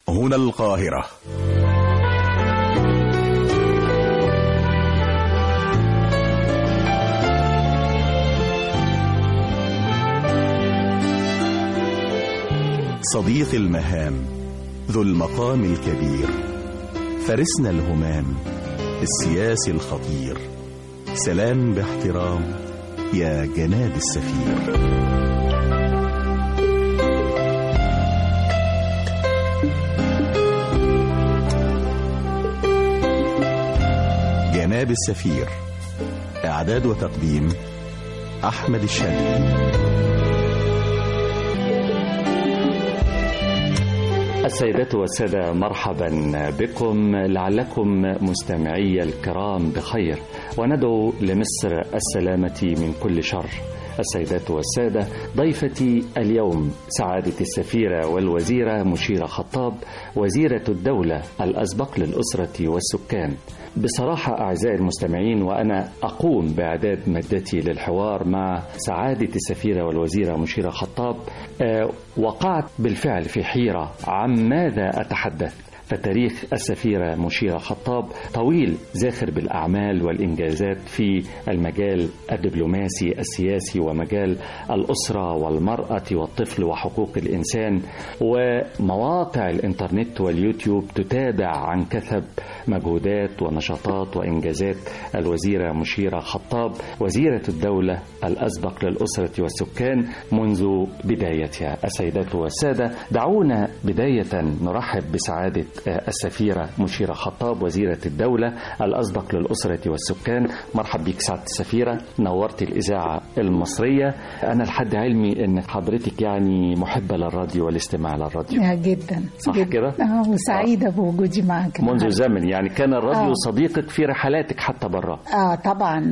هنا القاهرة صديق المهام ذو المقام الكبير فرسنا الهمام السياسي الخطير سلام باحترام يا جناب السفير جناب السفير إعداد وتقديم أحمد الشاذلي السيدات والسادة مرحبا بكم لعلكم مستمعي الكرام بخير وندعو لمصر السلامة من كل شر السيدات والسادة ضيفتي اليوم سعادة السفيرة والوزيرة مشيرة خطاب وزيرة الدولة الأسبق للأسرة والسكان بصراحة أعزائي المستمعين وأنا أقوم بإعداد مادتي للحوار مع سعادة السفيرة والوزيرة مشيرة خطاب أه وقعت بالفعل في حيرة عن ماذا أتحدث فتاريخ السفيرة مشيرة خطاب طويل زاخر بالأعمال والإنجازات في المجال الدبلوماسي السياسي ومجال الأسرة والمرأة والطفل وحقوق الإنسان ومواقع الإنترنت واليوتيوب تتابع عن كثب مجهودات ونشاطات وإنجازات الوزيرة مشيرة خطاب وزيرة الدولة الأسبق للأسرة والسكان منذ بدايتها السيدات والسادة دعونا بداية نرحب بسعادة السفيرة مشيرة خطاب وزيرة الدولة الأسبق للأسرة والسكان مرحب بك سعادة السفيرة نورت الإذاعة المصرية أنا لحد علمي أن حضرتك يعني محبة للراديو والاستماع للراديو يا جدا صح جدا. كده؟ آه وسعيدة آه. بوجودي معك منذ النهاردة. زمن يعني كان الراديو آه. صديقك في رحلاتك حتى برا اه طبعا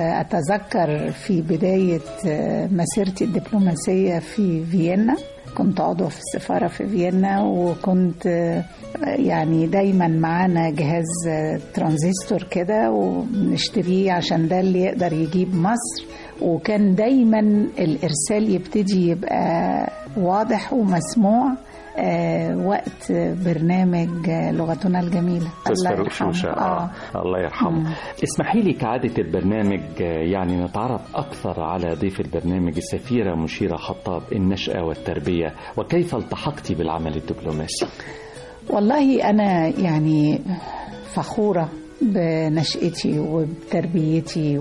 واتذكر في بدايه آه، مسيرتي الدبلوماسيه في فيينا كنت عضو في السفاره في فيينا وكنت آه، يعني دايما معانا جهاز آه، ترانزستور كده وبنشتريه عشان ده اللي يقدر يجيب مصر وكان دايما الارسال يبتدي يبقى واضح ومسموع آه، وقت برنامج آه، لغتنا الجميلة الله تذكر يرحمه. شوشة آه. آه. الله يرحمه مم. اسمحي لي كعادة البرنامج آه، يعني نتعرف أكثر على ضيف البرنامج السفيرة مشيرة خطاب النشأة والتربية وكيف التحقتي بالعمل الدبلوماسي والله أنا يعني فخورة بنشأتي وبتربيتي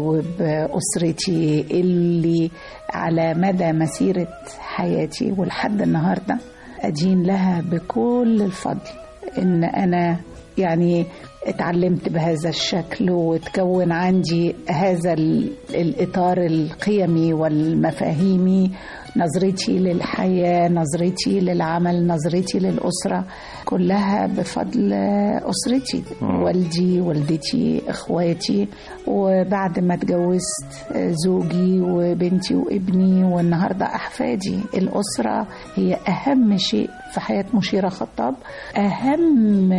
وبأسرتي اللي على مدى مسيرة حياتي ولحد النهاردة أدين لها بكل الفضل إن أنا يعني اتعلمت بهذا الشكل وتكون عندي هذا ال- الإطار القيمي والمفاهيمي نظرتي للحياة نظرتي للعمل نظرتي للأسرة كلها بفضل أسرتي مم. والدي والدتي إخواتي وبعد ما اتجوزت زوجي وبنتي وابني والنهاردة أحفادي الأسرة هي أهم شيء في حياة مشيرة خطاب أهم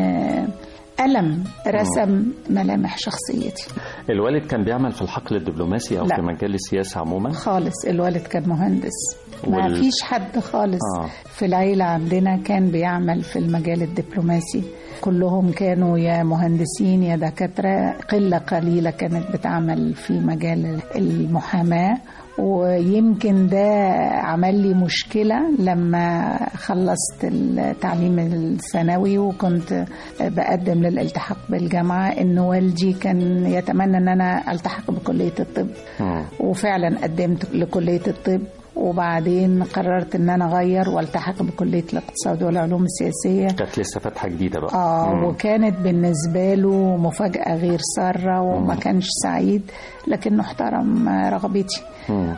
ألم رسم ملامح شخصيتي الوالد كان بيعمل في الحقل الدبلوماسي أو لا. في مجال السياسة عموما خالص الوالد كان مهندس ما وال- فيش حد خالص آه. في العيلة عندنا كان بيعمل في المجال الدبلوماسي كلهم كانوا يا مهندسين يا دكاترة قلة قليلة كانت بتعمل في مجال المحاماة ويمكن ده عمل لي مشكلة لما خلصت التعليم الثانوي وكنت بقدم للالتحاق بالجامعة ان والدي كان يتمنى ان انا التحق بكلية الطب مم. وفعلا قدمت لكلية الطب وبعدين قررت ان انا اغير والتحق بكلية الاقتصاد والعلوم السياسية كانت لسه فاتحة جديدة بقى اه مم. وكانت بالنسبة له مفاجأة غير سارة وما مم. كانش سعيد لكنه احترم رغبتي مم.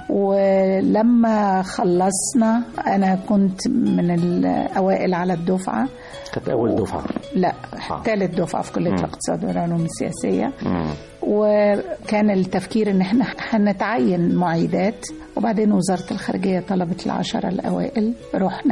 ولما خلصنا انا كنت من الاوائل على الدفعة كانت أول دفعة لا آه. ثالث دفعة في كلية مم. الاقتصاد والعلوم السياسية مم. وكان التفكير ان احنا هنتعين معيدات وبعدين وزارة الخارجية طلبت العشرة الأوائل رحنا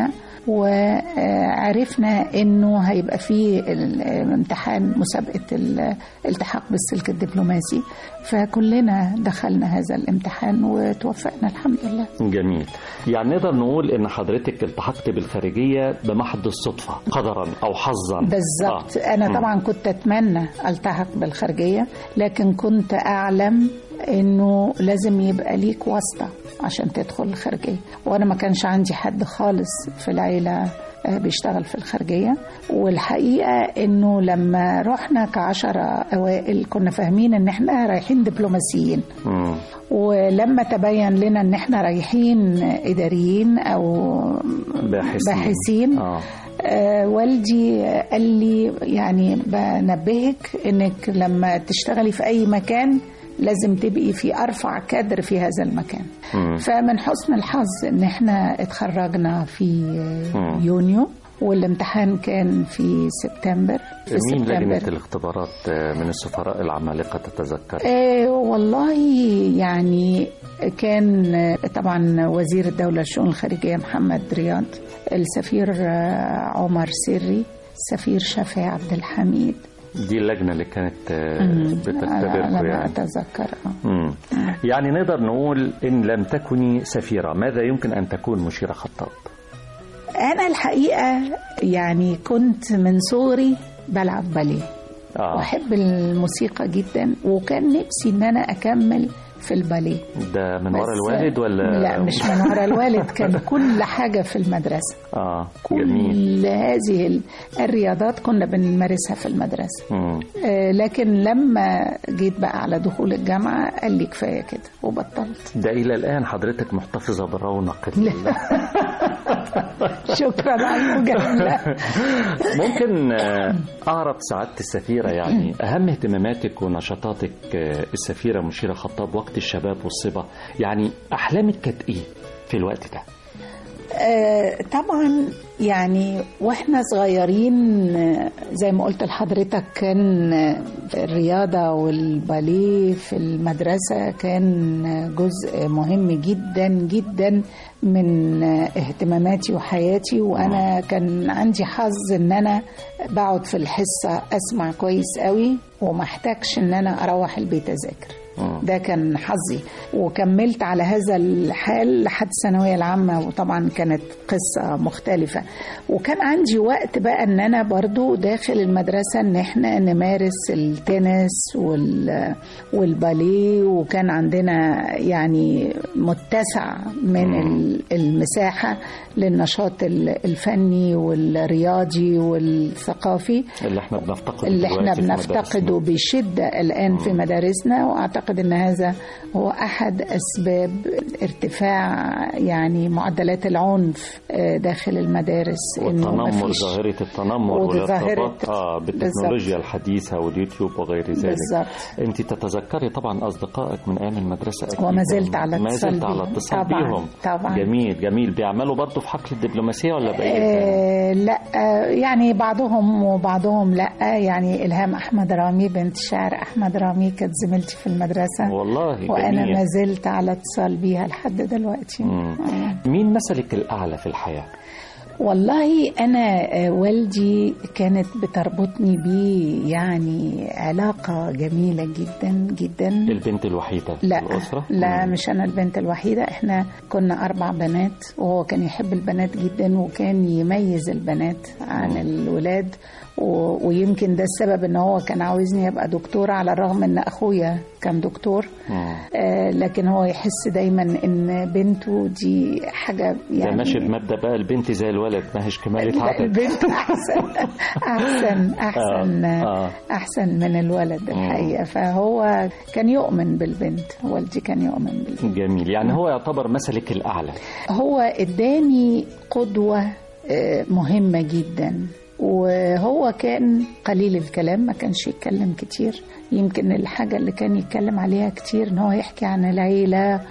وعرفنا انه هيبقى فيه الامتحان مسابقه الالتحاق بالسلك الدبلوماسي فكلنا دخلنا هذا الامتحان وتوفقنا الحمد لله جميل يعني نقدر نقول ان حضرتك التحقت بالخارجيه بمحض الصدفه قدرا او حظا بالظبط آه. انا مم. طبعا كنت اتمنى التحق بالخارجيه لكن كنت اعلم انه لازم يبقى ليك واسطه عشان تدخل الخارجيه وانا ما كانش عندي حد خالص في العيله آه، بيشتغل في الخارجية والحقيقة انه لما رحنا كعشرة اوائل كنا فاهمين ان احنا رايحين دبلوماسيين مم. ولما تبين لنا ان احنا رايحين اداريين او باحثين. باحثين آه. آه والدي قال لي يعني بنبهك انك لما تشتغلي في اي مكان لازم تبقي في ارفع كادر في هذا المكان مم. فمن حسن الحظ ان احنا اتخرجنا في مم. يونيو والامتحان كان في سبتمبر في مين لجنه سبتمبر الاختبارات آه، من السفراء العمالقه تتذكر آه والله يعني كان آه، طبعا وزير الدولة للشؤون الخارجية محمد رياض السفير آه، عمر سري السفير شافعي عبد الحميد دي اللجنه اللي كانت آه، أنا بتختبركم أنا يعني أتذكر آه. مم. يعني نقدر نقول ان لم تكوني سفيره ماذا يمكن ان تكون مشيره خطاب أنا الحقيقة يعني كنت من صغري بلعب باليه اه وأحب الموسيقى جدا وكان نفسي إن أنا أكمل في الباليه ده من ورا بس- الوالد ولا لا مش من ورا الوالد كان كل حاجة في المدرسة اه جميل كل هذه ال- الرياضات كنا بنمارسها في المدرسة مم. آه، لكن لما جيت بقى على دخول الجامعة قال لي كفاية كده وبطلت ده الى الان حضرتك محتفظه برونق ال- شكرا على المجاملة ممكن آه، اعرف سعاده السفيره يعني اهم اهتماماتك ونشاطاتك آه، السفيره مشيره خطاب وقت الشباب والصبا يعني احلامك كانت ايه في الوقت ده آه، طبعا يعني واحنا صغيرين آه، زي ما قلت لحضرتك كان آه، الرياضة والباليه في المدرسة كان آه، جزء مهم جدا جدا من آه، اهتماماتي وحياتي وانا كان عندي حظ ان انا بقعد في الحصة اسمع كويس قوي وما احتاجش ان انا اروح البيت اذاكر مم. ده كان حظي وكملت على هذا الحال لحد الثانوية العامة وطبعا كانت قصة مختلفة وكان عندي وقت بقى ان انا برضو داخل المدرسة ان احنا نمارس التنس وال والباليه وكان عندنا يعني متسع من ال- المساحة للنشاط ال- الفني والرياضي والثقافي اللي احنا بنفتقده اللي احنا دلوقتي في بنفتقده مدارسنا. بشدة الآن في مدارسنا وأعتقد أن هذا هو أحد أسباب ارتفاع يعني معدلات العنف آه، داخل المدارس إنه والتنمر مفيش- ظاهرة التنمر وظاهرة- والارتباط اه بالتكنولوجيا الحديثة واليوتيوب وغير ذلك بالظبط انت تتذكري طبعا اصدقائك من ايام المدرسة أكيد. وما زلت على ما اتصال زلت على بيهم. اتصال طبعاً، بيهم طبعاً. جميل جميل بيعملوا برضه في حقل الدبلوماسية ولا بأي آه لا آه يعني بعضهم وبعضهم لا يعني إلهام أحمد رامي بنت الشاعر أحمد رامي كانت زميلتي في المدرسة والله وأنا جميل ما زلت على اتصال بيها لحد دلوقتي مم. آه. مين مثلك الأعلى في الحياة؟ والله أنا آه، والدي كانت بتربطني بيه يعني علاقة جميلة جدا جدا البنت الوحيدة في لا الأسرة؟ لا مم. مش أنا البنت الوحيدة إحنا كنا أربع بنات وهو كان يحب البنات جدا وكان يميز البنات عن الولاد و... ويمكن ده السبب إن هو كان عاوزني أبقى دكتورة على الرغم إن أخويا كان دكتور مم. آه لكن هو يحس دايما إن بنته دي حاجة ده يعني ماشي بمبدأ بقى البنت زي الولد ما هيش كمالة لا، عدد البنت احسن احسن احسن آه، آه. احسن من الولد الحقيقه فهو كان يؤمن بالبنت والدي كان يؤمن بالبنت جميل يعني هو يعتبر مثلك الأعلى هو اداني قدوه آه، مهمه جدا وهو كان قليل الكلام ما كانش يتكلم كتير يمكن الحاجة اللي كان يتكلم عليها كتير ان هو يحكي عن العيلة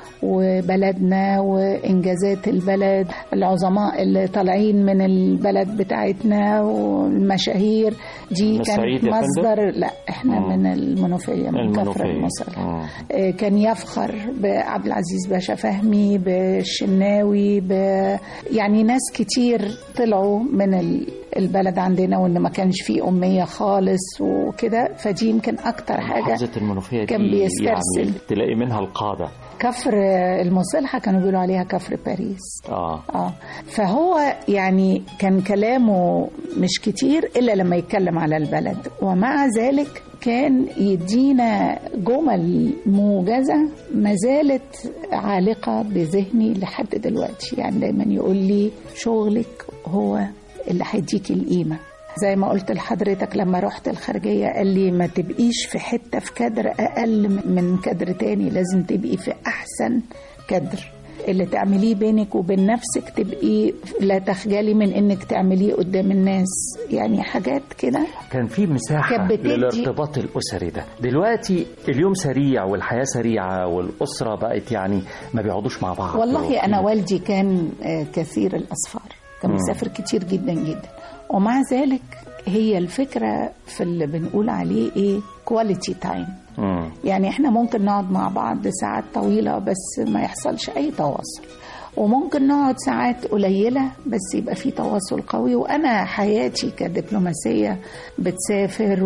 وبلدنا وانجازات البلد العظماء اللي طالعين من البلد بتاعتنا والمشاهير دي من كانت الصعيد يا فندم؟ مصدر لا احنا مم. من المنوفية من كفر المنوفية. المصر مم. آه، كان يفخر بعبد العزيز باشا فهمي بالشناوي ب... يعني ناس كتير طلعوا من ال- البلد عندنا وان ما كانش فيه اميه خالص وكده فدي يمكن اكتر حاجه محافظة المنوفية كان دي بيسترسل. يعني تلاقي منها القادة كفر المصلحه كانوا بيقولوا عليها كفر باريس اه اه فهو يعني كان كلامه مش كتير الا لما يتكلم على البلد ومع ذلك كان يدينا جمل موجزه ما زالت عالقه بذهني لحد دلوقتي يعني دايما يقول لي شغلك هو اللي هيديكي القيمه زي ما قلت لحضرتك لما رحت الخارجية قال لي ما تبقيش في حتة في كادر أقل من كادر تاني لازم تبقي في أحسن كادر اللي تعمليه بينك وبين نفسك تبقي لا تخجلي من انك تعمليه قدام الناس يعني حاجات كده كان في مساحة كانت بتدي- للارتباط الأسري ده دلوقتي اليوم سريع والحياة سريعة والأسرة بقت يعني ما بيقعدوش مع بعض والله انا والدي كان آه، كثير الاسفار كان بيسافر كتير جدا جدا ومع ذلك هي الفكره في اللي بنقول عليه ايه كواليتي تايم مم. يعني احنا ممكن نقعد مع بعض ساعات طويلة بس ما يحصلش أي تواصل وممكن نقعد ساعات قليلة بس يبقى في تواصل قوي وأنا حياتي كدبلوماسية بتسافر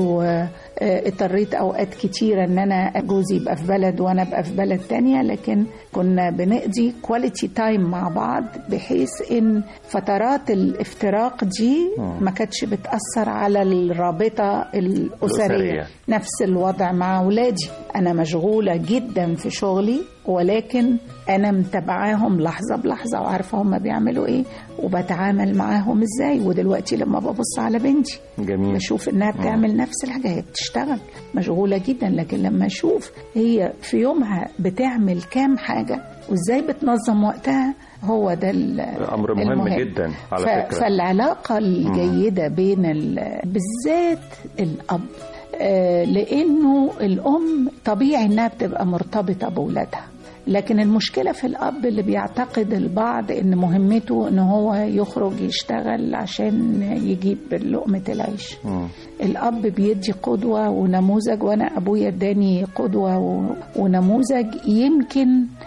واضطريت أوقات كتيرة إن أنا جوزي يبقى في بلد وأنا أبقى في بلد تانية لكن كنا بنقضي كواليتي تايم مع بعض بحيث إن فترات الافتراق دي ما كانتش بتأثر على الرابطة الأسرية الأسرية. نفس الوضع مع أولادي أنا مشغولة جدا في شغلي ولكن أنا متابعاهم لحظة بلحظة وعارفة هم بيعملوا إيه وبتعامل معاهم إزاي ودلوقتي لما ببص على بنتي جميل بشوف إنها بتعمل نفس الحاجة هي بتشتغل مشغولة جدا لكن لما أشوف هي في يومها بتعمل كام حاجة وإزاي بتنظم وقتها هو ده ال- أمر مهم المهم. جدا على ف- فكرة فالعلاقة الجيدة بين ال- بالذات الأب آه، لأنه الأم طبيعي إنها بتبقى مرتبطة بولادها لكن المشكلة في الأب اللي بيعتقد البعض إن مهمته إن هو يخرج يشتغل عشان يجيب لقمة العيش مم. الأب بيدي قدوة ونموذج وأنا أبويا اداني قدوة و- ونموذج يمكن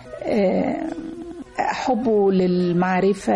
آه، حبه للمعرفة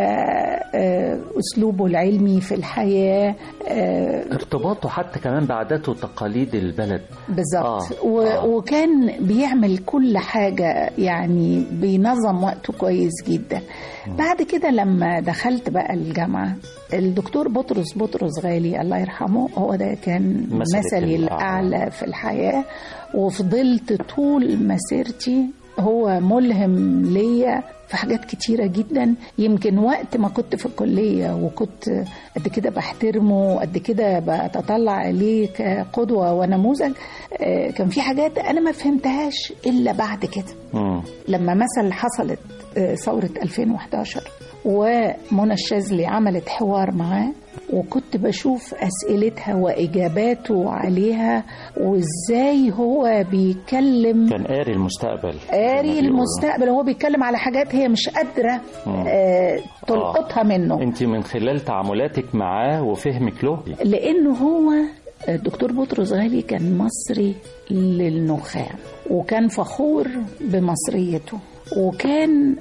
آه، أسلوبه العلمي في الحياة آه، ارتباطه حتى كمان بعادات وتقاليد البلد بالظبط آه، و- آه. وكان بيعمل كل حاجة يعني بينظم وقته كويس جدا بعد كده لما دخلت بقى الجامعة الدكتور بطرس بطرس غالي الله يرحمه هو ده كان مثلك مثلي الأعلى. الأعلى في الحياة وفضلت طول مسيرتي هو ملهم ليا في حاجات كتيرة جدا يمكن وقت ما كنت في الكلية وكنت قد كده بحترمه وقد كده بتطلع عليه كقدوة ونموذج آه، كان في حاجات أنا ما فهمتهاش إلا بعد كده مم. لما مثلا حصلت آه، ثورة 2011 ومنى الشاذلي عملت حوار معاه وكنت بشوف أسئلتها وإجاباته عليها وإزاي هو بيتكلم كان قاري المستقبل قاري زي ما بيقولوا. المستقبل هو بيتكلم على حاجات هي مش قادرة آه، تلقطها منه انت من خلال تعاملاتك معاه وفهمك له لانه هو الدكتور بطرس غالي كان مصري للنخاع وكان فخور بمصريته وكان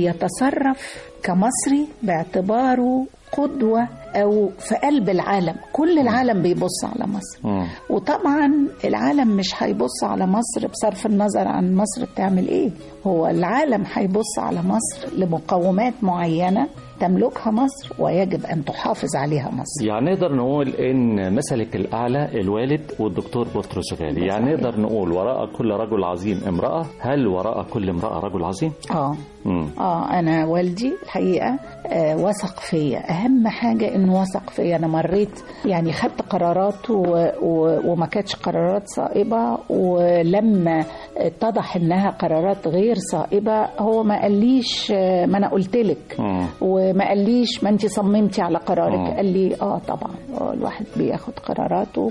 بيتصرف كمصري باعتباره قدوة أو في قلب العالم كل العالم بيبص على مصر مم. وطبعا العالم مش هيبص على مصر بصرف النظر عن مصر بتعمل ايه هو العالم هيبص على مصر لمقومات معينة تملكها مصر ويجب أن تحافظ عليها مصر يعني نقدر نقول ان مثلك الاعلى الوالد والدكتور بطرس غالي يعني صحيح. نقدر نقول وراء كل رجل عظيم امراه هل وراء كل امراه رجل عظيم اه مم. اه انا والدي الحقيقه آه وثق فيا اهم حاجه انه وثق فيا انا مريت يعني خدت قرارات و... و... وما كانتش قرارات صائبه ولما اتضح انها قرارات غير صائبه هو ما قاليش آه، ما انا قلت لك مم. وما وما قاليش ما انت صممتي على قرارك آه. قال لي اه طبعا آه، الواحد بياخد قراراته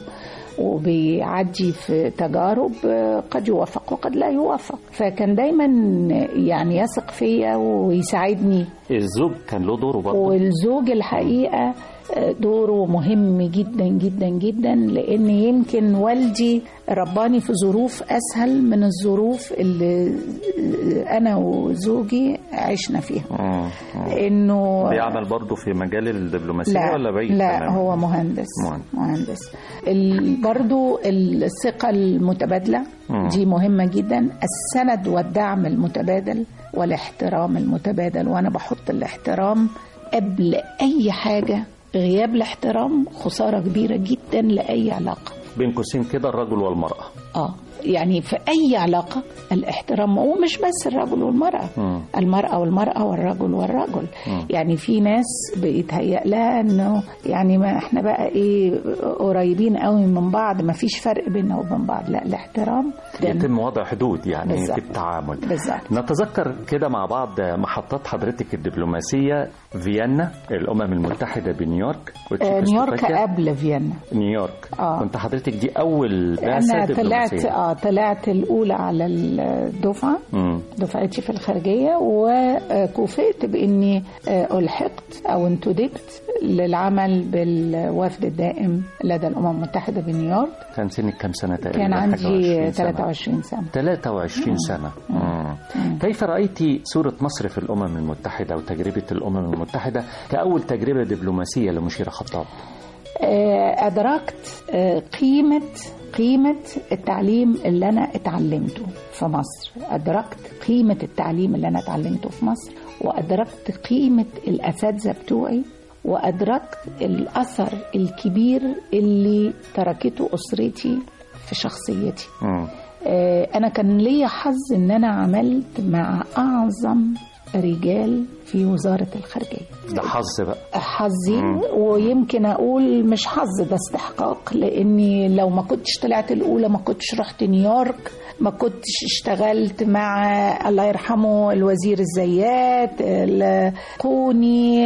وبيعدي في تجارب آه، قد يوفق وقد لا يوفق فكان دايما يعني يثق فيا ويساعدني الزوج كان له دوره برضه والزوج الحقيقة آه، دوره مهم جدا جدا جدا لأن يمكن والدي رباني في ظروف أسهل من الظروف اللي آه، أنا وزوجي عشنا فيها مم. مم. إنه بيعمل برضه في مجال الدبلوماسية لا ولا بعيد لا تماماً؟ هو مهندس مهندس. مهندس ال- برضو الثقة المتبادلة مم. دي مهمة جدا السند والدعم المتبادل والاحترام المتبادل وأنا بحط الاحترام قبل أي حاجة غياب الاحترام خسارة كبيرة جدا لأي علاقة بين قوسين كده الرجل والمرأة اه يعني في اي علاقه الاحترام ومش بس الرجل والمراه مم. المراه والمراه والرجل والرجل مم. يعني في ناس بيتهيأ لها انه يعني ما احنا بقى ايه قريبين قوي من بعض ما فيش فرق بيننا وبين بعض لا الاحترام ده يتم وضع حدود يعني بالظبط. في التعامل بالظبط نتذكر كده مع بعض محطات حضرتك الدبلوماسية فيينا الأمم المتحدة بنيويورك آه، وتشيكوسلوفاكيا. نيويورك قبل فيينا نيويورك آه. كنت حضرتك دي أول بعثة انا طلعت دبلوماسية اه طلعت الاولى على الدفعه مم. دفعتي في الخارجية وكوفئت بإني آه، ألحقت أو انتدبت للعمل بالوفد الدائم لدى الأمم المتحدة بنيويورك كان سنك كم سنة تقريبا كان حاجة عندي وعشرين سنة. 23 سنة 23 سنة مم. كيف رأيتي صورة مصر في الأمم المتحدة وتجربة الأمم المتحدة كأول تجربة دبلوماسية لمشير خطاب آه، أدركت آه، قيمة قيمة التعليم اللي أنا اتعلمته في مصر أدركت قيمة التعليم اللي أنا اتعلمته في مصر وأدركت قيمة الأساتذة بتوعي وأدركت الأثر الكبير اللي تركته أسرتي في شخصيتي مم. آه، أنا كان ليا حظ إن أنا عملت مع أعظم رجال في وزارة الخارجية ده حظ بقى حظي ويمكن اقول مش حظ ده استحقاق لاني لو ما كنتش طلعت الاولى ما كنتش رحت نيويورك ما كنتش اشتغلت مع الله يرحمه الوزير الزيات القوني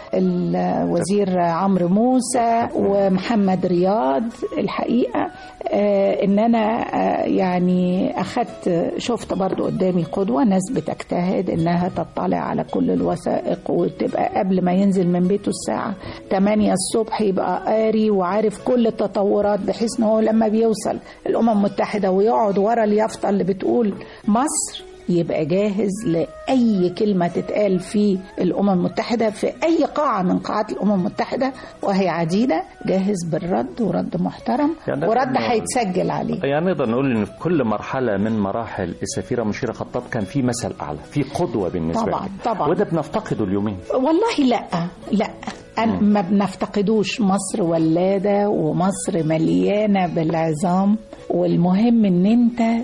الوزير عمرو موسى ومحمد رياض الحقيقه آه، ان انا آه، يعني اخدت شفت برضو قدامي قدوه ناس بتجتهد انها تطلع على كل الوثائق وتبقى قبل ما ينزل من بيته الساعه 8 الصبح يبقى قاري وعارف كل التطورات بحيث ان هو لما بيوصل الامم المتحده ويقعد ورا اليافطه اللي بتقول مصر يبقى جاهز لأي كلمة تتقال في الأمم المتحدة في أي قاعة من قاعات الأمم المتحدة وهي عديدة جاهز بالرد ورد محترم يعني ده ورد كان- هيتسجل عليه يعني نقدر نقول ان في كل مرحله من مراحل السفيره مشيره خطاب كان في مثل اعلى في قدوه بالنسبه طبعاً، لك. طبعاً. وده بنفتقده اليومين والله لا لا أنا ما بنفتقدوش مصر ولادة ومصر مليانة بالعظام والمهم ان انت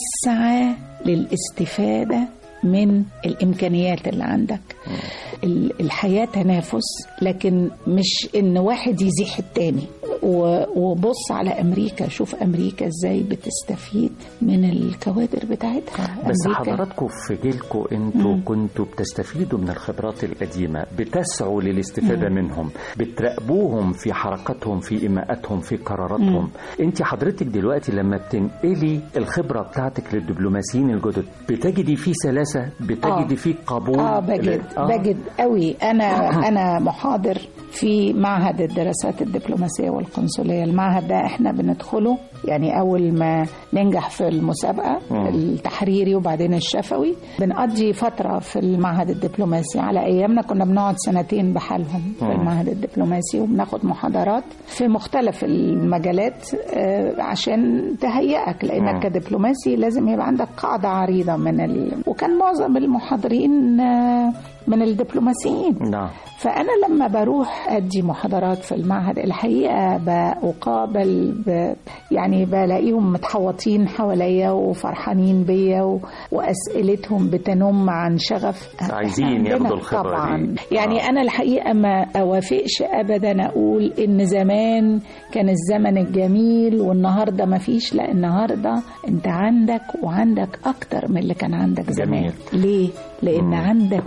تسعى للاستفادة من الامكانيات اللي عندك ال- الحياة تنافس لكن مش ان واحد يزيح التاني و- وبص على امريكا شوف امريكا ازاي بتستفيد من الكوادر بتاعتها بس أمريكا حضراتكم في جيلكم انتوا كنتوا بتستفيدوا من الخبرات القديمه بتسعوا للاستفاده منهم بتراقبوهم في حركاتهم في ايماءاتهم في قراراتهم انت حضرتك دلوقتي لما بتنقلي الخبره بتاعتك للدبلوماسيين الجدد بتجدي فيه سلاسه بتجدي آه. فيه قبول اه بجد آه. بجد قوي انا انا محاضر في معهد الدراسات الدبلوماسيه والقنصليه المعهد ده احنا بندخله يعني اول ما ننجح في المسابقه مم. التحريري وبعدين الشفوي بنقضي فتره في المعهد الدبلوماسي على ايامنا كنا بنقعد سنتين بحالهم في مم. المعهد الدبلوماسي وبناخد محاضرات في مختلف المجالات آه، عشان تهيئك لانك مم. كدبلوماسي لازم يبقى عندك قاعده عريضه من ال... وكان معظم المحاضرين آه، من الدبلوماسيين نعم فأنا لما بروح أدي محاضرات في المعهد الحقيقة بقابل ب... يعني بلاقيهم متحوطين حواليا وفرحانين بيا و... وأسئلتهم بتنم عن شغف عايزين إحنا عندنا ياخدوا الخبرة طبعا دي. يعني آه. أنا الحقيقة ما أوافقش أبدا أقول إن زمان كان الزمن الجميل والنهاردة ما فيش لا النهاردة أنت عندك وعندك أكتر من اللي كان عندك زمان جميل. ليه؟ لأن مم. عندك إمكانيات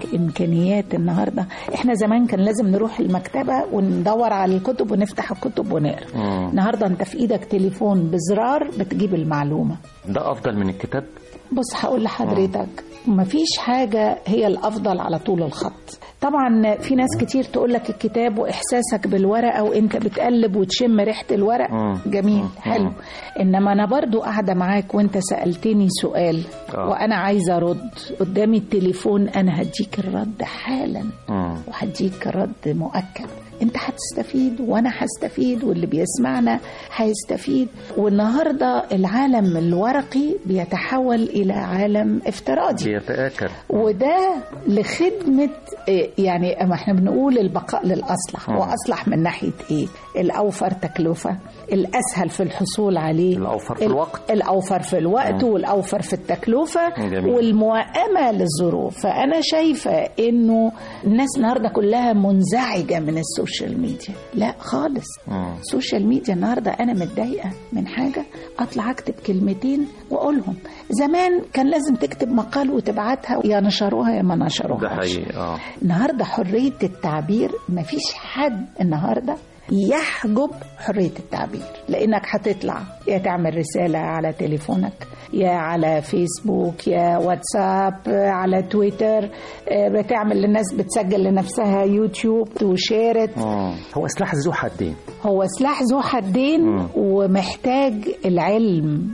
الامكانيات النهارده احنا زمان كان لازم نروح المكتبه وندور على الكتب ونفتح الكتب ونقرا مم. النهارده انت في ايدك تليفون بزرار بتجيب المعلومه ده افضل من الكتاب بص هقول لحضرتك مفيش حاجة هي الأفضل على طول الخط طبعا في ناس كتير تقول لك الكتاب وإحساسك بالورقة وإنت بتقلب وتشم ريحة الورق مم. جميل مم. حلو إنما أنا برضو قاعدة معاك وإنت سألتني سؤال آه. وأنا عايزة أرد قدامي التليفون أنا هديك الرد حالا مم. وهديك رد مؤكد انت هتستفيد وانا هستفيد واللي بيسمعنا هيستفيد والنهارده العالم الورقي بيتحول الى عالم افتراضي بيتآكل وده لخدمة إيه، يعني أما احنا بنقول البقاء للأصلح مم. وأصلح من ناحية إيه الأوفر تكلفة الأسهل في الحصول عليه الأوفر في ال- الوقت. الأوفر في الوقت مم. والأوفر في التكلفة جميل. والموائمة للظروف فأنا شايفة إنه الناس النهاردة كلها منزعجة من السوشيال ميديا لا خالص مم. السوشيال ميديا النهارده انا متضايقه من حاجه اطلع اكتب كلمتين واقولهم زمان كان لازم تكتب مقال وتبعتها يا نشروها يا ما ده نشروهاش حقيقي اه النهارده حريه التعبير مفيش حد النهارده يحجب حريه التعبير لانك هتطلع يا تعمل رساله على تليفونك يا على فيسبوك يا واتساب على تويتر آه، بتعمل للناس بتسجل لنفسها يوتيوب وشيرت مم. هو سلاح ذو حدين هو سلاح ذو حدين مم. ومحتاج العلم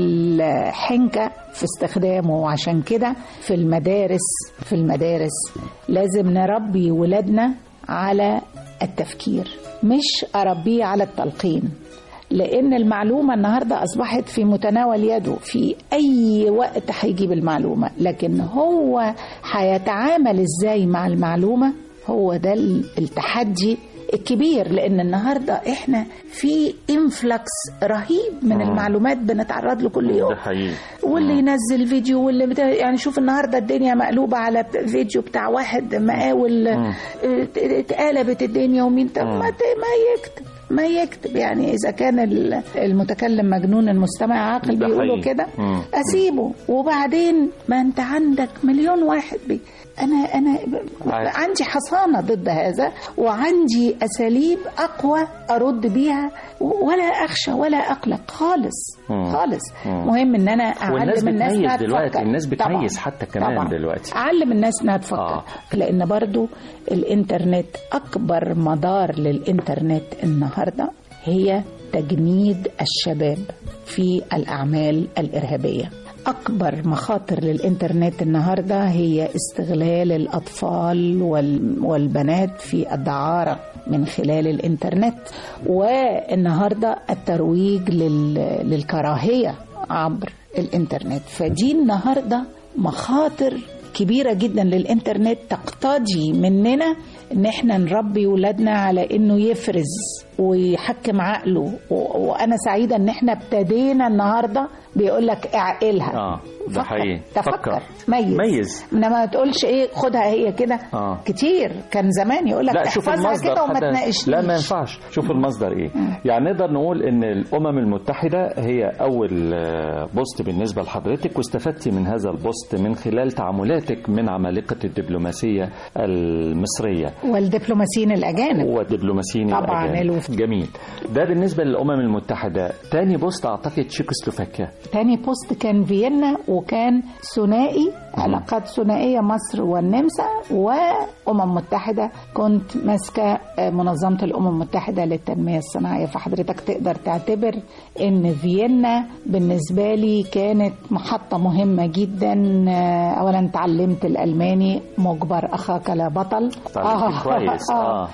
والحنكة في استخدامه وعشان كده في المدارس في المدارس لازم نربي ولادنا على التفكير مش أربيه على التلقين لأن المعلومة النهاردة أصبحت في متناول يده في أي وقت هيجيب المعلومة لكن هو هيتعامل إزاي مع المعلومة هو ده التحدي الكبير لان النهارده احنا في انفلكس رهيب من مم. المعلومات بنتعرض له كل يوم ده حقيقي واللي مم. ينزل فيديو واللي بتا... يعني شوف النهارده الدنيا مقلوبه على فيديو بتاع واحد مقاول مم. ات- اتقلبت الدنيا ومين طب مم. ما ت- ما يكتب ما يكتب يعني اذا كان ال- المتكلم مجنون المستمع عاقل ده بيقولوا حقيقي. كده مم. اسيبه وبعدين ما انت عندك مليون واحد بي انا انا عارف. عندي حصانه ضد هذا وعندي اساليب اقوى ارد بيها ولا اخشى ولا اقلق خالص مم. خالص مم. مهم ان انا والناس اعلم الناس بتميز انها دلوقتي تفكر. الناس طبعاً. بتميز حتى كمان طبعاً. دلوقتي علم الناس انها تفكر آه. آه. لان برضو الانترنت اكبر مدار للانترنت النهارده هي تجنيد الشباب في الاعمال الارهابيه اكبر مخاطر للانترنت النهارده هي استغلال الاطفال وال- والبنات في الدعاره من خلال الانترنت والنهارده الترويج لل- للكراهيه عبر الانترنت فدي النهارده مخاطر كبيره جدا للانترنت تقتضي مننا ان احنا نربي ولادنا على انه يفرز ويحكم عقله و- وانا سعيده ان احنا ابتدينا النهارده بيقول لك اعقلها اه ده فكر. حقيقي تفكر ميز ميز انما ما تقولش ايه خدها هي كده آه. كتير كان زمان يقول لك لا شوف احفظها المصدر كده وما حتى- تناقشنيش لا ما ينفعش شوف المصدر ايه يعني نقدر نقول ان الامم المتحده هي اول آه، بوست بالنسبه لحضرتك واستفدتي من هذا البوست من خلال تعاملاتك من عمالقه الدبلوماسيه المصريه والدبلوماسيين الاجانب والدبلوماسيين طبعاً، الأجانب. الوف- جميل ده بالنسبه للامم المتحده تاني بوست اعتقد تشيكوسلوفاكيا تاني بوست كان فيينا وكان ثنائي علاقات ثنائيه مصر والنمسا وامم متحده كنت ماسكه آه، منظمه الامم المتحده للتنميه الصناعيه فحضرتك تقدر تعتبر ان فيينا بالنسبه لي كانت محطه مهمه جدا آه، اولا تعلمت الالماني مجبر اخاك لا بطل تعلمتي كويس، آه.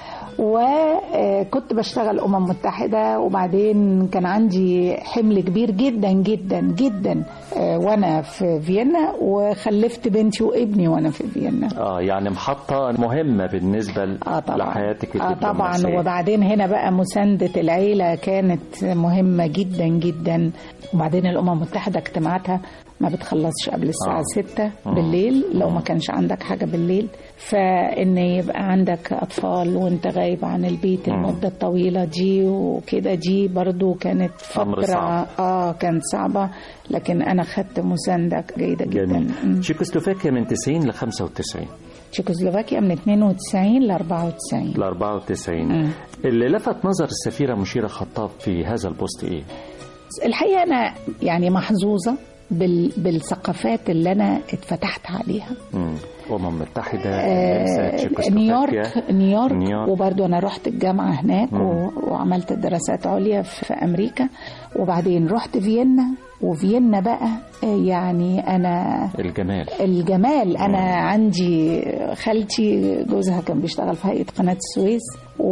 وكنت بشتغل أمم متحدة وبعدين كان عندي حمل كبير جدا جدا جدا آه، وأنا في فيينا وخلفت بنتي وابني وأنا في فيينا اه يعني محطه مهمه بالنسبه اه طبعا لحياتك اه طبعا الدبلوماسيه وبعدين هنا بقى مساندة العيلة كانت مهمة جدا جدا وبعدين الأمم المتحدة اجتماعاتها ما بتخلصش قبل الساعة آه. ستة آه. بالليل لو آه. ما كانش عندك حاجة بالليل فإن يبقى عندك أطفال وأنت غايب عن البيت آه. المدة الطويلة دي وكده دي برضو كانت أمر فترة صعب. اه كانت صعبة لكن أنا خدت مساندة جيدة جدا جميل مم. تشيكوسلوفاكيا من 90 ل 95 تشيكوسلوفاكيا من 92 ل 94 ل 94 مم. اللي لفت نظر السفيرة مشيرة خطاب في هذا البوست إيه؟ الحقيقة أنا يعني محظوظة بال... بالثقافات اللي أنا اتفتحت عليها مم. أمم متحدة آه، النمسا، تشيكوسلوفاكيا. نيويورك نيويورك نيويورك. وبرضو انا رحت الجامعه هناك مم. و... وعملت دراسات عليا في امريكا وبعدين رحت فيينا وفيينا بقى آه، يعني انا الجمال الجمال انا عندي خالتي جوزها كان بيشتغل في هيئه قناه السويس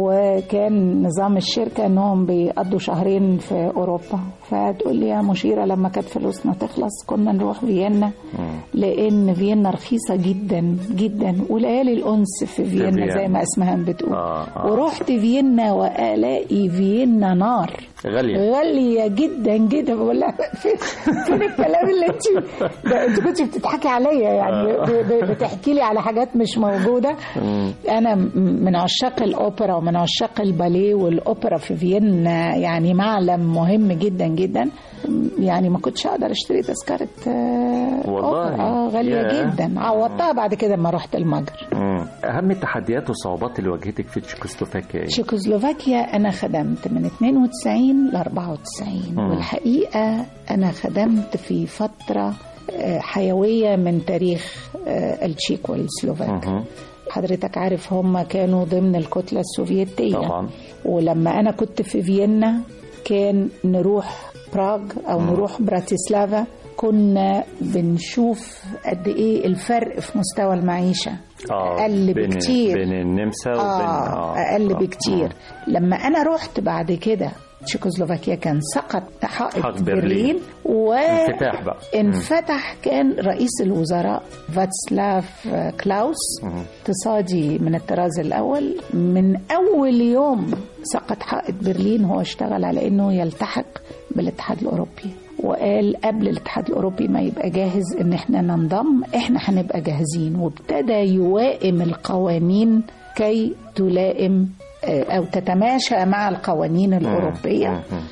وكان نظام الشركه انهم بيقضوا شهرين في اوروبا فتقول لي يا مشيره لما كانت فلوسنا تخلص كنا نروح فيينا مم. لان فيينا رخيصه جدا جدا وليالي الانس في فيينا فيينا. زي ما اسمهان بتقول آه، آه. ورحت فيينا والاقي فيينا نار غالية غالية جدا جدا بقول لها فين, فين الكلام اللي انت ده انت كنت بتضحكي عليا يعني ب- ب- بتحكي لي على حاجات مش موجودة مم. انا م- من عشاق الاوبرا ومن عشاق الباليه والاوبرا في فيينا يعني معلم مهم جدا جدا يعني ما كنتش اقدر اشتري تذكرة آه، والله. أوبرا. اه غالية ياه. جدا عوضتها بعد كده لما رحت المجر مم. أهم التحديات والصعوبات اللي واجهتك في تشيكوسلوفاكيا إيه؟ تشيكوسلوفاكيا أنا خدمت من 92 ل 94 مم. والحقيقة أنا خدمت في فترة آه، حيوية من تاريخ آه، التشيك والسلوفاك مهم. حضرتك عارف هم كانوا ضمن الكتلة السوفيتية طبعا ولما أنا كنت في فيينا كان نروح براغ أو نروح براتيسلافا كنا بنشوف قد إيه الفرق في مستوى المعيشة آه، أقل بين- بكتير بين النمسا وبين آه أقل آه. بكتير لما أنا رحت بعد كده تشيكوسلوفاكيا كان سقط حائط حائط برلين. برلين انفتاح بقى. وانفتح كان رئيس الوزراء فاتسلاف كلاوس مم. اقتصادي من الطراز الأول من أول يوم سقط حائط برلين هو اشتغل على أنه يلتحق بالاتحاد الأوروبي وقال قبل الاتحاد الأوروبي ما يبقى جاهز إن احنا ننضم احنا هنبقى جاهزين وابتدى يوائم القوانين كي تلائم آه، أو تتماشى مع القوانين الأوروبية مم.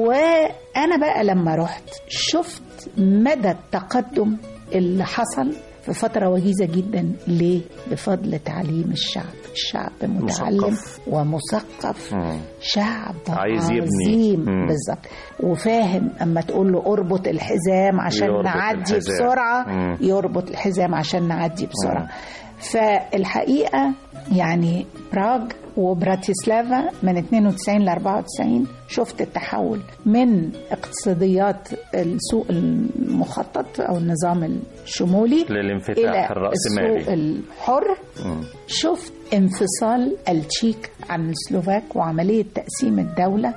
وانا بقى لما رحت شفت مدى التقدم اللي حصل في فترة وجيزة جدا ليه؟ بفضل تعليم الشعب الشعب متعلم مثقف. ومثقف مم. شعب عايز يبني. عظيم مم. بالظبط وفاهم اما تقول له اربط الحزام عشان يربط نعدي الحزام. بسرعة مم. يربط الحزام عشان نعدي بسرعة فالحقيقة يعني براغ وبراتيسلافا من 92 ل 94 شفت التحول من اقتصاديات السوق المخطط او النظام الشمولي للانفتاح الى الرأسمالي. السوق الحر مم. شفت انفصال التشيك عن السلوفاك وعملية تقسيم الدولة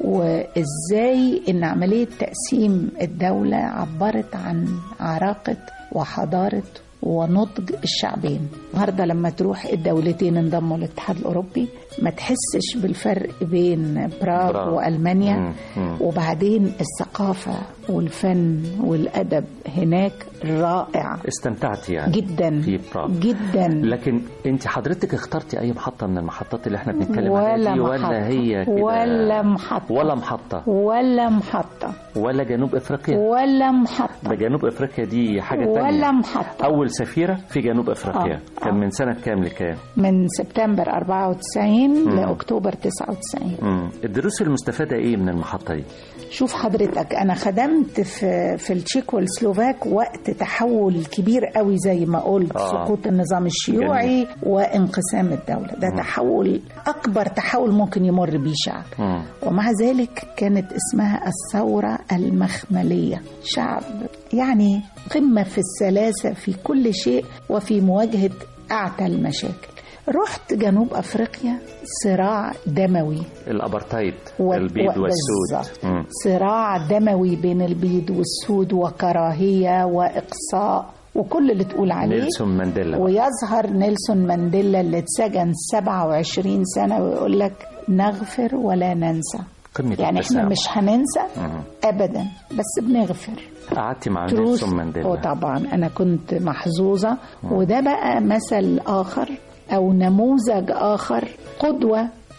وازاي ان عملية تقسيم الدولة عبرت عن عراقة وحضارة ونضج الشعبين النهارده لما تروح الدولتين انضموا للاتحاد الاوروبي ما تحسش بالفرق بين براغ براغ. والمانيا مم. مم. وبعدين الثقافه والفن والادب هناك رائع استمتعت يعني جدا في براغ جدا لكن انت حضرتك اخترتي اي محطه من المحطات اللي احنا بنتكلم ولا عليها دي محطة ولا هي كده ولا محطة ولا محطه ولا محطة ولا جنوب افريقيا ولا محطة ده جنوب افريقيا دي حاجه ولا تانية محطة اول سفيره في جنوب افريقيا آه. كان آه. من سنه كام لكام من سبتمبر 94 لأكتوبر 99 مم. الدروس المستفاده ايه من المحطه دي شوف حضرتك أنا خدمت في في التشيك والسلوفاك وقت تحول كبير قوي زي ما قلت آه. سقوط النظام الشيوعي وانقسام الدولة ده تحول أكبر تحول ممكن يمر بيه شعب مم. ومع ذلك كانت اسمها الثورة المخملية شعب يعني قمة في السلاسة في كل شيء وفي مواجهة أعتى المشاكل رحت جنوب أفريقيا صراع دموي الابرتايد و- البيض و- والسود بالظبط. مم. صراع دموي بين البيض والسود وكراهية وإقصاء وكل اللي تقول عليه نيلسون مانديلا ويظهر نيلسون مانديلا اللي اتسجن 27 سنة ويقول لك نغفر ولا ننسى قمه يعني احنا التسامح. مش هننسى مم. ابدا بس بنغفر قعدتي مع تروث نيلسون مانديلا وطبعا انا كنت محظوظه وده بقى مثل اخر او نموذج اخر قدوه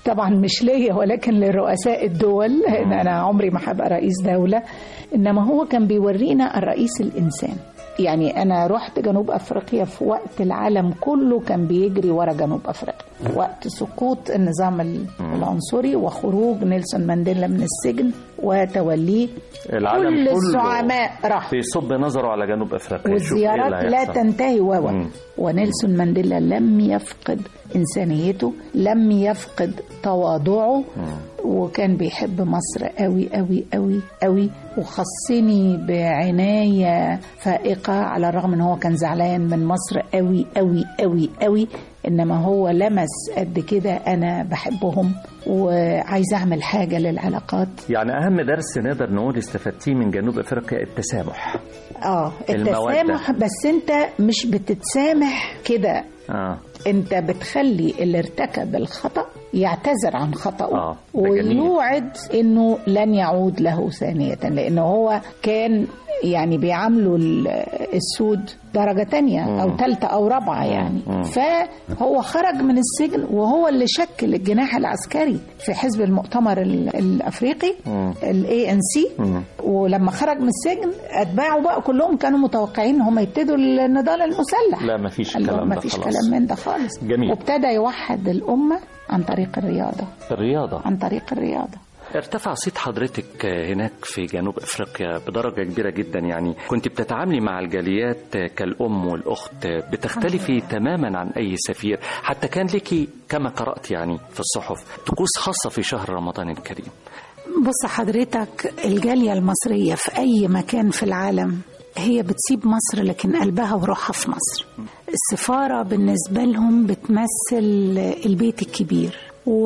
طبعا مش ليا ولكن لرؤساء الدول لأن انا عمري ما هبقى رئيس دوله انما هو كان بيورينا الرئيس الانسان يعني انا رحت جنوب افريقيا في وقت العالم كله كان بيجري ورا جنوب افريقيا وقت سقوط النظام ال- العنصري وخروج نيلسون مانديلا من السجن وتوليه العالم كل كله الزعماء راحوا بيصب نظره على جنوب افريقيا يشوف إيه والزيارات اللي لا هيحصل. تنتهي و مم. ونيلسون مانديلا لم يفقد إنسانيته لم يفقد تواضعه وكان بيحب مصر قوي قوي قوي قوي وخصني بعناية فائقة على الرغم ان هو كان زعلان من مصر قوي قوي قوي قوي انما هو لمس قد كده انا بحبهم وعايزه اعمل حاجه للعلاقات يعني اهم درس نقدر نقول استفدتيه من جنوب افريقيا التسامح اه المودة. التسامح بس انت مش بتتسامح كده اه انت بتخلي اللي ارتكب الخطأ يعتذر عن خطأه آه، ده جميل. ويوعد انه لن يعود له ثانية لانه هو كان يعني بيعاملوا ال- السود درجة تانية أو تالتة أو رابعة يعني مم. فهو خرج من السجن وهو اللي شكل الجناح العسكري في حزب المؤتمر ال- الأفريقي مم. الاي ان سي مم. ولما خرج من السجن اتباعه بقى كلهم كانوا متوقعين ان هم يبتدوا النضال المسلح لا ما فيش قال لهم الكلام ما ده فيش خلاص كلام من ده خالص جميل. وابتدى يوحد الامه عن طريق الرياضه الرياضه عن طريق الرياضه ارتفع صيت حضرتك هناك في جنوب افريقيا بدرجه كبيره جدا يعني كنت بتتعاملي مع الجاليات كالام والاخت بتختلفي تماما عن اي سفير حتى كان لك كما قرات يعني في الصحف طقوس خاصه في شهر رمضان الكريم بص حضرتك الجاليه المصريه في اي مكان في العالم هي بتسيب مصر لكن قلبها وروحها في مصر السفاره بالنسبه لهم بتمثل البيت الكبير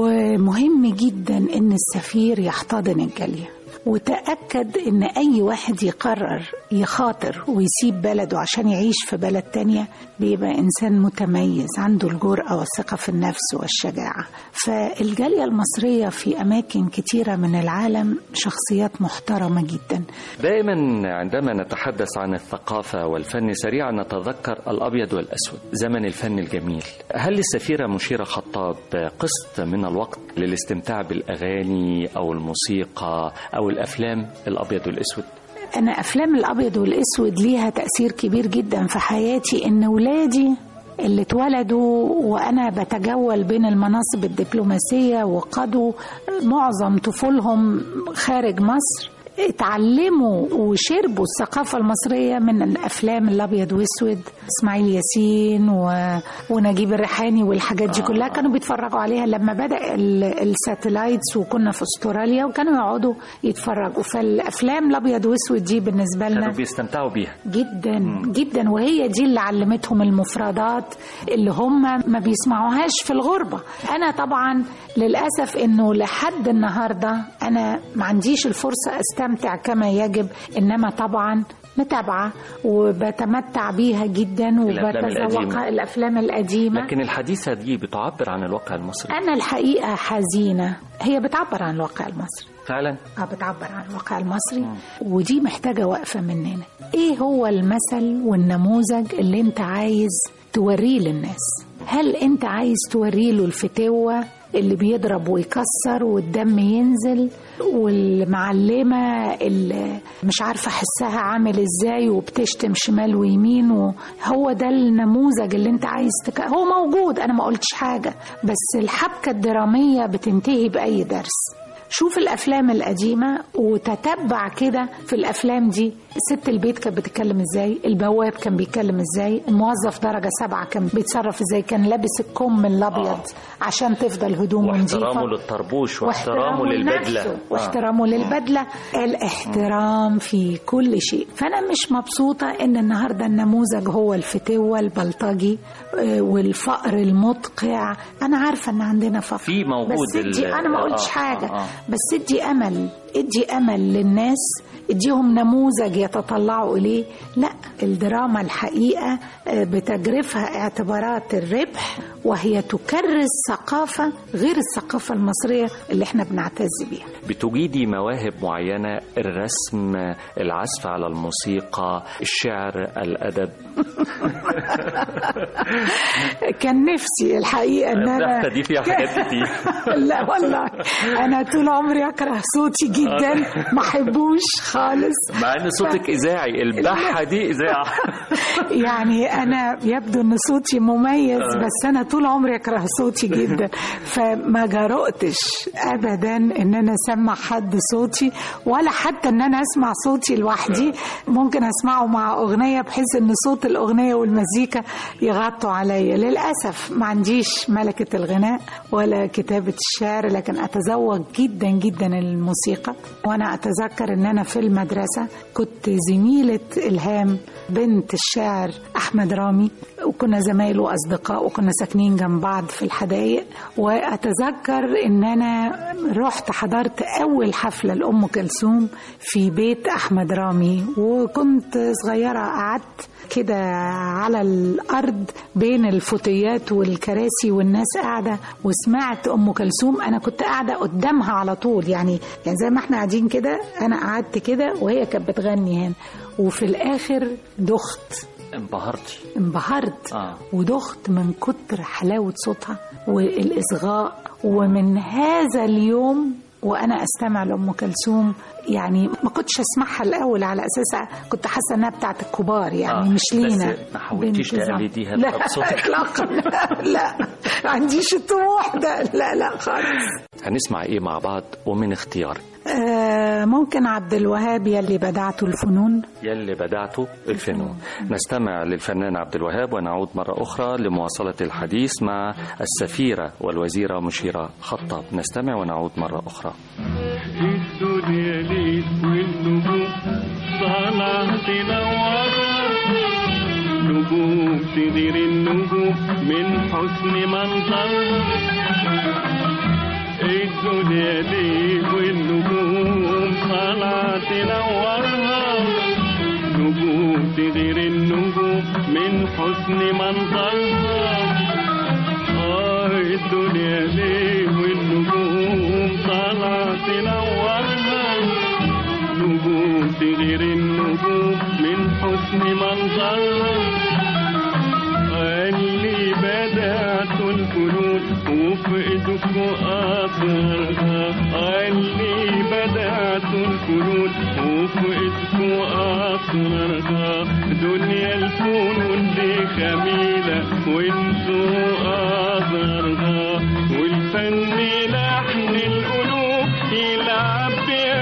ومهم جدا ان السفير يحتضن الجاليه وتأكد إن أي واحد يقرر يخاطر ويسيب بلده عشان يعيش في بلد تانية بيبقى إنسان متميز عنده الجرأة والثقة في النفس والشجاعة فالجالية المصرية في أماكن كتيرة من العالم شخصيات محترمة جدا دائما عندما نتحدث عن الثقافة والفن سريعا نتذكر الأبيض والأسود زمن الفن الجميل هل للسفيرة مشيرة خطاب قسط من الوقت للاستمتاع بالأغاني أو الموسيقى أو الأفلام الأبيض والأسود أنا أفلام الأبيض والأسود ليها تأثير كبير جدا في حياتي إن ولادي اللي اتولدوا وأنا بتجول بين المناصب الدبلوماسية وقضوا معظم طفولهم خارج مصر اتعلموا وشربوا الثقافة المصرية من الأفلام الأبيض وأسود إسماعيل ياسين و... ونجيب الريحاني والحاجات دي كلها كانوا بيتفرجوا عليها لما بدأ ال- الساتلايتس وكنا في استراليا وكانوا يقعدوا يتفرجوا فالأفلام الأبيض وأسود دي بالنسبة لنا كانوا بيستمتعوا بيها جدا جدا وهي دي اللي علمتهم المفردات اللي هم ما بيسمعوهاش في الغربة أنا طبعا للأسف أنه لحد النهاردة أنا ما عنديش الفرصة أستمتع كما يجب إنما طبعا متابعة وبتمتع بيها جدا الأفلام القديمة. وبتذوقها الأفلام القديمة لكن الحديثة دي بتعبر عن الواقع المصري أنا الحقيقة حزينة هي بتعبر عن الواقع المصري فعلا اه بتعبر عن الواقع المصري ودي محتاجة وقفة مننا ايه هو المثل والنموذج اللي انت عايز توريه للناس هل انت عايز توريه له الفتوة اللي بيضرب ويكسر والدم ينزل والمعلمة اللي مش عارفة حسها عامل ازاي وبتشتم شمال ويمين وهو ده النموذج اللي انت عايز تك... هو موجود انا ما قلتش حاجة بس الحبكة الدرامية بتنتهي بأي درس شوف الافلام القديمه وتتبع كده في الافلام دي ست البيت كانت بتتكلم ازاي البواب كان بيتكلم ازاي الموظف درجه سبعه كان بيتصرف ازاي كان لابس الكم الابيض عشان تفضل هدومه نظيفه واحترامه للطربوش واحترامه لنفسه للبدلة آه. واحترامه للبدلة الاحترام في كل شيء فأنا مش مبسوطة إن النهاردة النموذج هو الفتوة البلطجي آه، والفقر المدقع أنا عارفة إن عندنا فقر في موجود بس ادي ال- أنا ما آه، قلتش آه، حاجة آه، آه. بس ادي أمل ادي امل للناس اديهم نموذج يتطلعوا اليه لا الدراما الحقيقه آه، بتجرفها اعتبارات الربح وهي تكرس ثقافه غير الثقافه المصريه اللي احنا بنعتز بيها بتجيدي مواهب معينة الرسم العزف على الموسيقى الشعر الأدب كان نفسي الحقيقه ان انا الضحكة دي فيها حاجات كتير لا والله انا طول عمري اكره صوتي جدا ما احبوش خالص مع ان صوتك اذاعي البحة دي اذاعة يعني انا يبدو ان صوتي مميز بس انا طول عمري اكره صوتي جدا فما جرؤتش ابدا ان انا اسمع حد صوتي ولا حتى ان انا اسمع صوتي لوحدي ممكن اسمعه مع اغنيه بحيث ان صوت الاغنيه والمزيكا يغطوا عليا للاسف ما عنديش ملكه الغناء ولا كتابه الشعر لكن اتذوق جدا جدا الموسيقى وانا اتذكر ان انا في المدرسه كنت زميله الهام بنت الشاعر احمد رامي وكنا زمايل واصدقاء وكنا ساكنين جنب بعض في الحدائق واتذكر ان انا رحت حضرت اول حفله لام كلثوم في بيت احمد رامي وكنت صغيره قعدت كده على الارض بين الفوتيات والكراسي والناس قاعده وسمعت ام كلثوم انا كنت قاعده قدامها على طول يعني يعني زي ما احنا قاعدين كده انا قعدت كده وهي كانت بتغني هنا وفي الاخر دخت انبهرتي انبهرت آه. ودخت من كتر حلاوة صوتها والإصغاء ومن هذا اليوم وأنا أستمع لأم كلثوم يعني ما كنتش أسمعها الأول على أساسها كنت حاسة إنها بتاعت الكبار يعني آه، مش لينا بس ما حاولتيش بنت زم- تقلديها لا بقى بصوتك؟ إطلاقا لا, لا ما عنديش الطموح ده لا لا خالص هنسمع ايه مع بعض ومن اختيارك آه ممكن عبد الوهاب يلي بدعته الفنون يلي بدعته الفنون نستمع للفنان عبد الوهاب ونعود مرة أخرى لمواصلة الحديث مع السفيرة والوزيرة مشيرة خطاب نستمع ونعود مرة أخرى الدنيا ليل والنجوم طالعة تنورها نجوم تدير النجوم من حسن منظرها الدنيا ليل والنجوم طالعة تنورها نجوم تدير النجوم من حسن منظرها آه الدنيا ليه والنجوم طالعة تنورها نجوم تغير النجوم من حسن منظرها اللي بدأت الفنون وفي ايدكم اثرها اللي بدأت الفنون وفي ايدكم اثرها دنيا الفنون دي خميلة وانتوا اثرها والفن لحن القلوب يلعب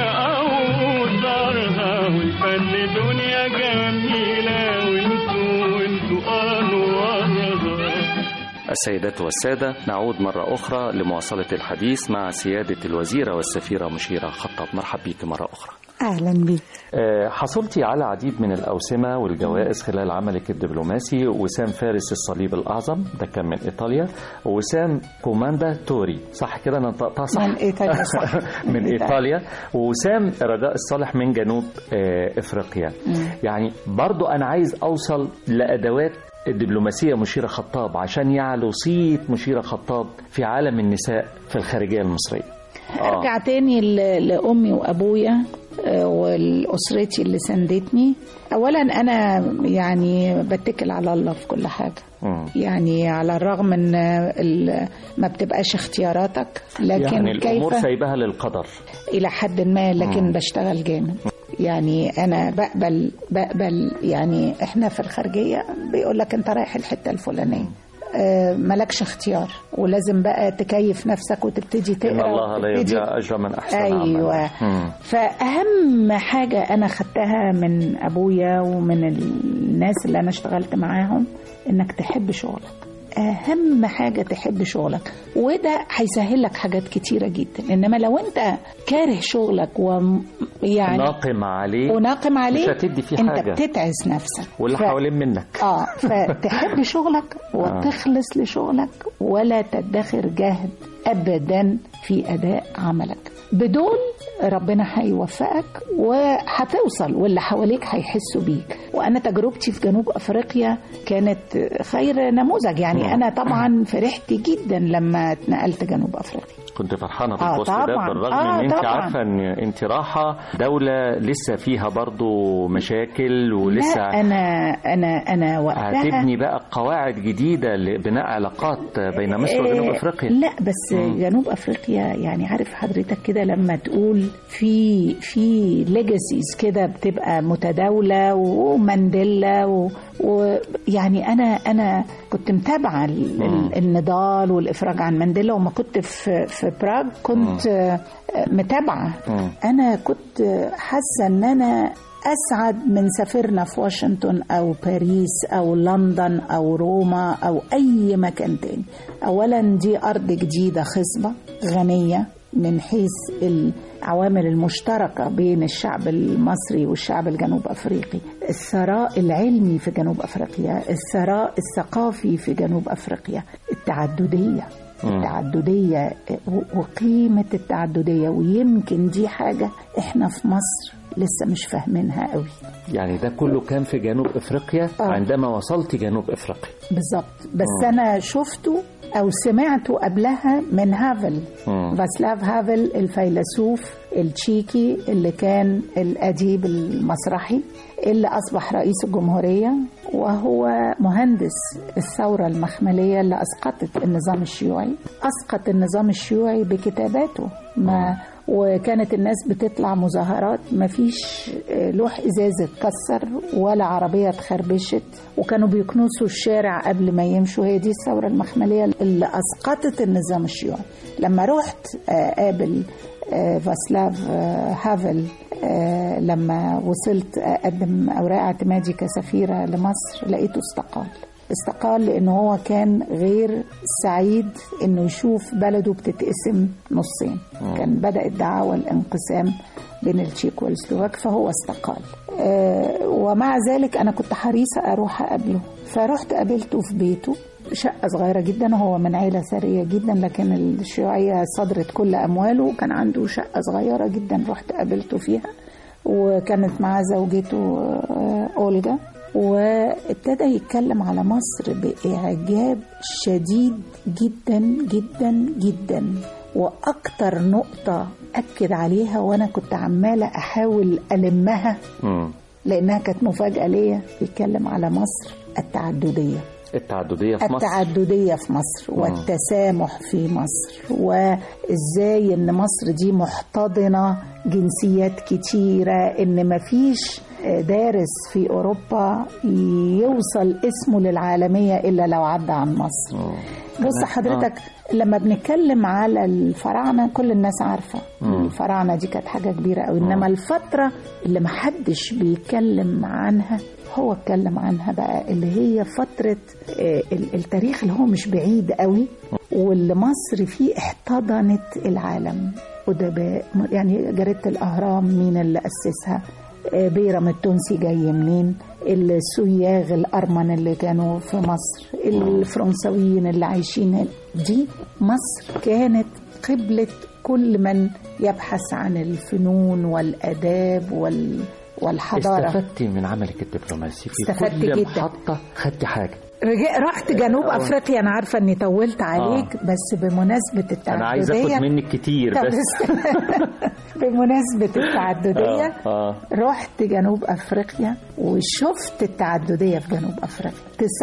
بأوتارها والفن دنيا جميلة وانتوا وانتوا انوارها السيدات والسادة نعود مرة أخرى لمواصلة الحديث مع سيادة الوزيرة والسفيرة مشيرة خطاب مرحب بك مرة أخرى أهلا بيك آه، حصلتي على عديد من الأوسمة والجوائز خلال عملك الدبلوماسي وسام فارس الصليب الأعظم ده كان من إيطاليا وسام كوماندا توري صح كده أنا نطقتها صح؟ من إيطاليا صح. من إيطاليا وسام رجاء الصالح من جنوب آه، إفريقيا يعني برضو أنا عايز أوصل لأدوات الدبلوماسية مشيرة خطاب عشان يعلو صيت مشيرة خطاب في عالم النساء في الخارجية المصرية آه. ارجع تاني ل- لامي وابويا آه، والاسرتي اللي ساندتني اولا انا يعني بتكل على الله في كل حاجه مم. يعني على الرغم ان ال- ما بتبقاش اختياراتك لكن يعني الأمور كيف سايبها للقدر الى حد ما لكن بشتغل جامد يعني انا بقبل بقبل يعني احنا في الخارجيه بيقول لك انت رايح الحته الفلانيه آه، ملكش اختيار ولازم بقى تكيف نفسك وتبتدي تقرا إن الله لا وتبتدي- يضيع أجر من أحسن ايوه عملا مم. فاهم حاجه انا خدتها من ابويا ومن الناس اللي انا اشتغلت معاهم انك تحب شغلك اهم حاجه تحب شغلك وده هيسهل لك حاجات كتيره جدا انما لو انت كاره شغلك ويعني ناقم عليه وناقم عليه مش هتدي فيه انت حاجة. بتتعس نفسك واللي ف- حوالين منك اه فتحب شغلك وتخلص لشغلك ولا تدخر جهد ابدا في اداء عملك بدول ربنا هيوفقك وهتوصل واللي حواليك هيحسوا بيك وانا تجربتي في جنوب افريقيا كانت خير نموذج يعني انا طبعا فرحت جدا لما اتنقلت جنوب افريقيا كنت فرحانة آه، بالبوست ده طبعاً. بالرغم آه، ان انت طبعاً. عارفة ان انت رايحة دولة لسه فيها برضو مشاكل ولسه لا انا انا انا وقتها هتبني بقى قواعد جديدة لبناء علاقات بين مصر وجنوب آه، افريقيا لا بس جنوب افريقيا يعني عارف حضرتك كده لما تقول في في ليجاسيز كده بتبقى متداوله ومانديلا و- ويعني انا انا كنت متابعه ال- ال- النضال والافراج عن مانديلا وما كنت في في براغ كنت آه، متابعه مم. انا كنت حاسه ان انا اسعد من سافرنا في واشنطن او باريس او لندن او روما او اي مكان تاني اولا دي ارض جديده خصبه غنيه من حيث العوامل المشتركه بين الشعب المصري والشعب الجنوب افريقي الثراء العلمي في جنوب افريقيا الثراء الثقافي في جنوب افريقيا التعدديه التعددية و- وقيمة التعددية ويمكن دي حاجة احنا في مصر لسه مش فاهمينها قوي يعني ده كله كان في جنوب افريقيا آه. عندما وصلت جنوب افريقيا بالظبط بس انا شفته او سمعته قبلها من هافل مم. فاسلاف هافل الفيلسوف التشيكي اللي كان الاديب المسرحي اللي اصبح رئيس الجمهوريه وهو مهندس الثوره المخمليه اللي اسقطت النظام الشيوعي اسقط النظام الشيوعي بكتاباته ما وكانت الناس بتطلع مظاهرات ما فيش آه، لوح ازاز اتكسر ولا عربيه اتخربشت وكانوا بيكنسوا الشارع قبل ما يمشوا هي دي الثوره المخمليه اللي اسقطت النظام الشيوعي لما رحت آه، قابل آه، فاسلاف آه، هافل آه، لما وصلت اقدم اوراق اعتمادي كسفيره لمصر لقيته استقال استقال لانه هو كان غير سعيد انه يشوف بلده بتتقسم نصين كان بدات دعاوى الانقسام بين التشيك والسلوفاك فهو استقال آه، ومع ذلك انا كنت حريصه اروح اقابله فرحت قابلته في بيته شقة صغيرة جدا وهو من عيلة ثرية جدا لكن الشيوعية صدرت كل أمواله وكان عنده شقة صغيرة جدا رحت قابلته فيها وكانت معاه زوجته آه، أولجا وابتدى يتكلم على مصر بإعجاب شديد جدا جدا جدا وأكتر نقطة أكد عليها وأنا كنت عمالة أحاول ألمها مم. لأنها كانت مفاجأة ليا بيتكلم على مصر التعددية التعددية في مصر التعددية في مصر والتسامح في مصر وإزاي إن مصر دي محتضنة جنسيات كتيرة إن مفيش دارس في أوروبا يوصل اسمه للعالمية إلا لو عدى عن مصر بص حضرتك لما بنتكلم على الفراعنة كل الناس عارفة الفراعنة دي كانت حاجة كبيرة قوي إنما الفترة اللي محدش بيتكلم عنها هو اتكلم عنها بقى اللي هي فترة آه، ال- التاريخ اللي هو مش بعيد قوي واللي مصر فيه احتضنت العالم أدباء يعني جريدة الأهرام مين اللي أسسها آه، بيرم التونسي جاي منين السياغ الأرمن اللي كانوا في مصر الفرنساويين اللي عايشين هنا دي مصر كانت قبلة كل من يبحث عن الفنون والآداب وال والحضارة استفدتي من عملك الدبلوماسي في استفدت كل جدا. محطة خدتي حاجة رجع رحت جنوب افريقيا انا عارفه اني طولت عليك آه. بس بمناسبه التعدديه أنا عايز أخد منك كتير طب بس است- بمناسبه التعدديه آه، آه. رحت جنوب افريقيا وشفت التعدديه في جنوب افريقيا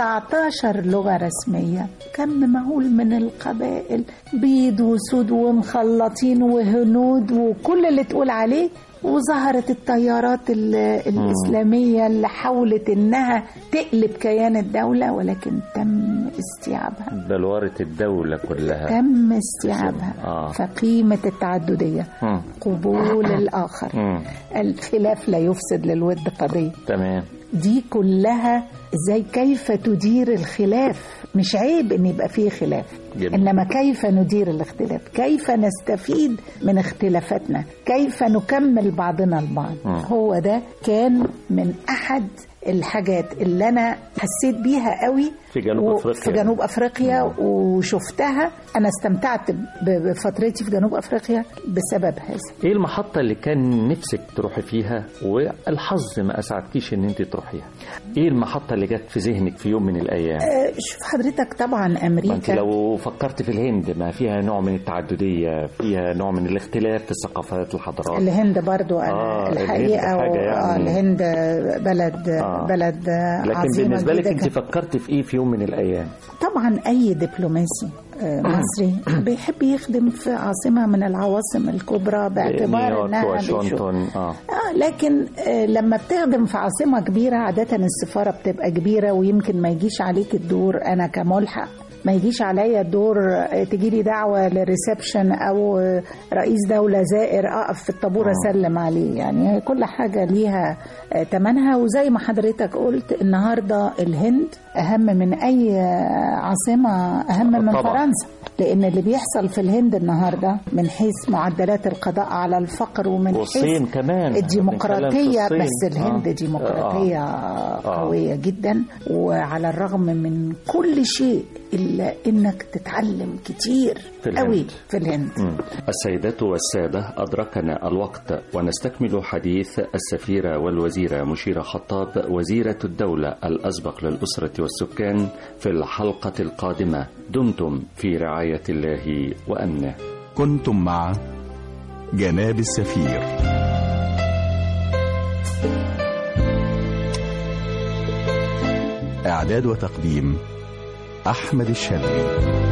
19 لغه رسميه كم مهول من القبائل بيض وسود ومخلطين وهنود وكل اللي تقول عليه وظهرت التيارات ال- الإسلامية اللي حاولت إنها تقلب كيان الدولة ولكن تم استيعابها بلورة الدولة كلها تم استيعابها آه. فقيمة التعددية مم. قبول الآخر مم. الخلاف لا يفسد للود قضية تمام دي كلها ازاي كيف تدير الخلاف مش عيب ان يبقى فيه خلاف جميل. إنما كيف ندير الاختلاف كيف نستفيد من اختلافاتنا كيف نكمل بعضنا البعض مم. هو ده كان من أحد الحاجات اللي أنا حسيت بيها قوي في جنوب و- أفريقيا. في جنوب أفريقيا وشفتها أنا استمتعت ب- بفترتي في جنوب أفريقيا بسبب هذا ايه المحطة اللي كان نفسك تروحي فيها والحظ ما اسعدكيش ان انت تروحيها ايه المحطة اللي جت في ذهنك في يوم من الايام آه، شوف حضرتك طبعا ما انت أمريكا لو فكرت في الهند ما فيها نوع من التعددية فيها نوع من الاختلاف في الثقافات الحضارات الهند برضو أنا آه، الحقيقة الهند حاجة و- آه، يعني- الهند بلد آه. بلد لكن عظيمة بالنسبة لك جداً. انت فكرت في ايه في يوم من الايام طبعا أي دبلوماسي آه، مصري بيحب يخدم في عاصمة من العواصم الكبرى باعتبار نيويورك إنها بيشوف- واشنطن اه آه لكن آه لما بتخدم في عاصمة كبيرة عادة السفارة بتبقى كبيرة ويمكن ما يجيش عليك الدور أنا كملحق ما يجيش عليا الدور آه، تجيلي دعوة للريسبشن أو آه، رئيس دولة زائر أقف في الطابور آه. أسلم عليه يعني كل حاجة ليها آه، تمنها وزي ما حضرتك قلت النهاردة الهند أهم من أي آه، عاصمة أهم من طبعاً. فرنسا لأن اللي بيحصل في الهند النهاردة من حيث معدلات القضاء على الفقر ومن حيث والصين كمان الديمقراطية بنتكلم في بس الصين. الهند آه. ديمقراطية آه. قوية جدا وعلى الرغم من كل شيء إلا إنك تتعلم كتير في الهند. قوي في الهند مم. السيدات والسادة أدركنا الوقت ونستكمل حديث السفيرة والوزيرة مشيرة خطاب وزيرة الدولة الأسبق للأسرة والسكان في الحلقة القادمة دمتم في رعاية الله وأمنه كنتم مع جناب السفير إعداد وتقديم أحمد الشاذلي